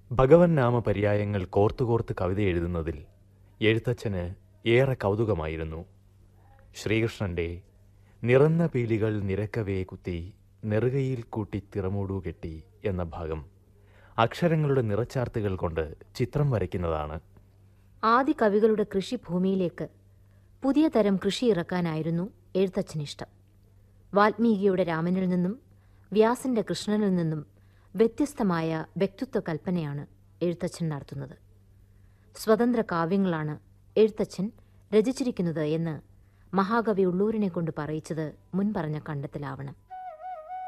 ഭഗവൻ നാമ പര്യായങ്ങൾ കോർത്തുകോർത്ത് കവിത എഴുതുന്നതിൽ എഴുത്തച്ഛന് ഏറെ കൗതുകമായിരുന്നു ശ്രീകൃഷ്ണന്റെ നിറന്ന പീലികൾ നിരക്കവേ കുത്തി നെറുകയിൽ കൂട്ടി തിറമൂടു കെട്ടി എന്ന ഭാഗം അക്ഷരങ്ങളുടെ നിറച്ചാർത്തുകൾ കൊണ്ട് ചിത്രം വരയ്ക്കുന്നതാണ് ആദി കവികളുടെ കൃഷിഭൂമിയിലേക്ക് പുതിയ തരം കൃഷി ഇറക്കാനായിരുന്നു എഴുത്തച്ഛനിഷ്ടം വാൽമീകിയുടെ രാമനിൽ നിന്നും വ്യാസന്റെ കൃഷ്ണനിൽ നിന്നും വ്യത്യസ്തമായ വ്യക്തിത്വ കൽപ്പനയാണ് എഴുത്തച്ഛൻ നടത്തുന്നത് സ്വതന്ത്ര കാവ്യങ്ങളാണ് എഴുത്തച്ഛൻ രചിച്ചിരിക്കുന്നത് എന്ന് മഹാകവി ഉള്ളൂരിനെ കൊണ്ട് പറയിച്ചത് മുൻപറഞ്ഞ കണ്ടെത്തലാവണം